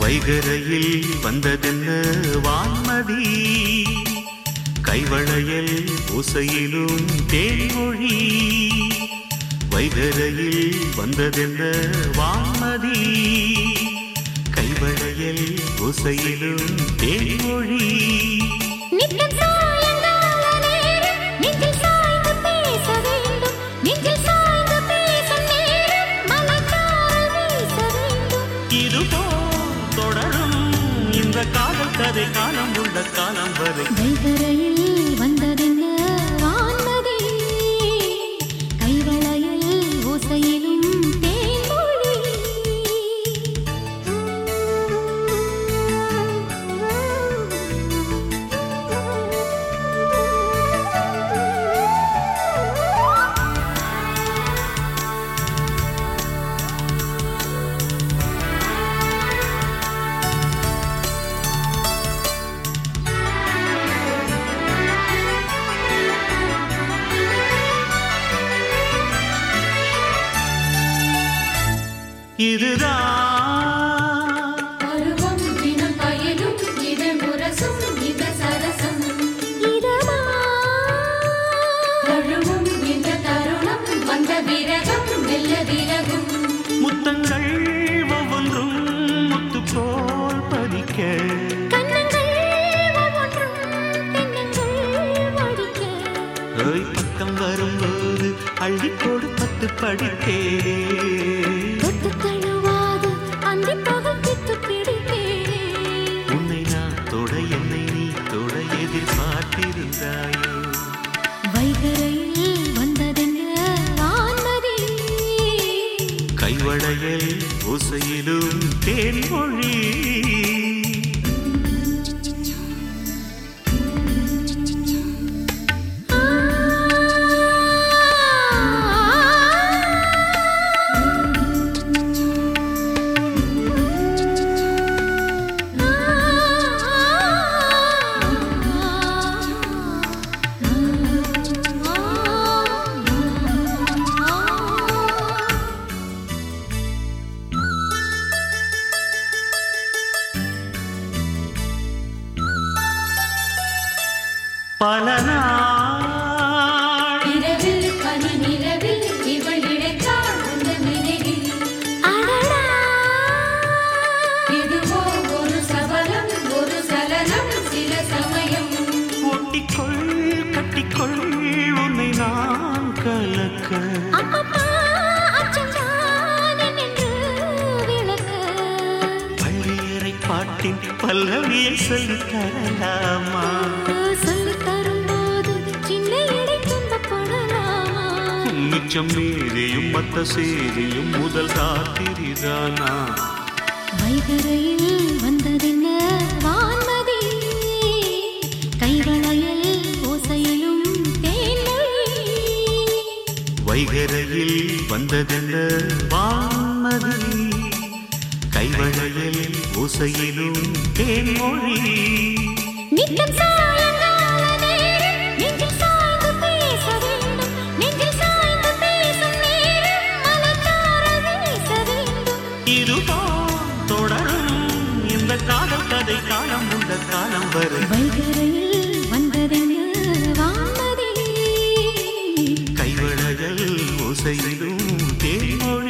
வைகரையில் வந்ததென்ன வான்மதி கைவளையல் ஓசையிலும் தேன்மொழி வைகரையில் வந்ததென்ன வான்மதி கைவளையல் ஓசையிலும் தேன்மொழி நித்தம் சாயங்கால நேரம் நெஞ்சில் சாய்ந்து பேச வேண்டும் நெஞ்சில் சாய்ந்து பேசும் நேரம் மனத்தால் வீச வேண்டும் இதுபோ தொடரும் இந்த காதல் கதை காலம் உள்ள காலம் வரை வைகரையில் வந்ததென்ன வான்மதி கைவளையல் ஓசையிலும் தேன்மொழி இதுதான் பருவம் தினம் பயனும் இதழ் முரசும் இத சரசம் இதமா தழுவும் இந்த தருணம் வந்த விரகம் மெல்ல விலகும் முத்தங்கள் ஒவ்வொன்றும் முத்து போல் பதிக்க கண்ணங்கள் ஒவ்வொன்றும் தென்னங்கள் வடிக்க ஓய் பக்கம் வரும்போது அள்ளி கொடு பத்து படித்தே தொட்டு தழுவாது அந்தி பகப்பித்து பிடித்தேன் உன்னை நான் தொட என்னை நீ தொட எதிர்பார்த்திருந்தாயோ வைகரையில் வந்ததென்ன வான்மதி கைவளையல் ஓசையிலும் தேன்மொழி பல நாள் இரவில் பனி நிலவில் இவள் இழைத்தாள் அந்த நினைவில் அடடா இதுவோ ஒரு சபலம் ஒரு சலனம் சில சமயம் ஒட்டிக்கொள் கட்டிக்கொள் உன்னை நான் கலக்க அப்பப்பா அச்சம்தான் என்னென்று விளக்க பள்ளியறை பாட்டின் பல்லவியை சொல்லித் தரலாமா சொல்லித் தரும்போது சின்ன இடை துன்பப்படலாமா மிச்சம் மீறியும் மத்த சேரியும் முதல் ராத்திரிதானா வைகரையில் வந்ததென்ன வான்மதி கைவளையல் ஓசையிலும் தேன்மொழி வைகரையில் வந்ததென்ன வான்மதி கைவளையல் ஓசையிலும் தேன்மொழி நித்தம் சாயங்கால நேரம் நெஞ்சில் சாய்ந்து பேச வேண்டும் நெஞ்சில் சாய்ந்து பேசும் நேரம் மனத்தார வீச வேண்டும் இதுபோ தொடரும் இந்த காதல் கதை காலம் உள்ள காலம் வரை வைகரையில் வந்ததென்ன வான்மதி கைவளையல் ஓசையிலும் தேன்மொழி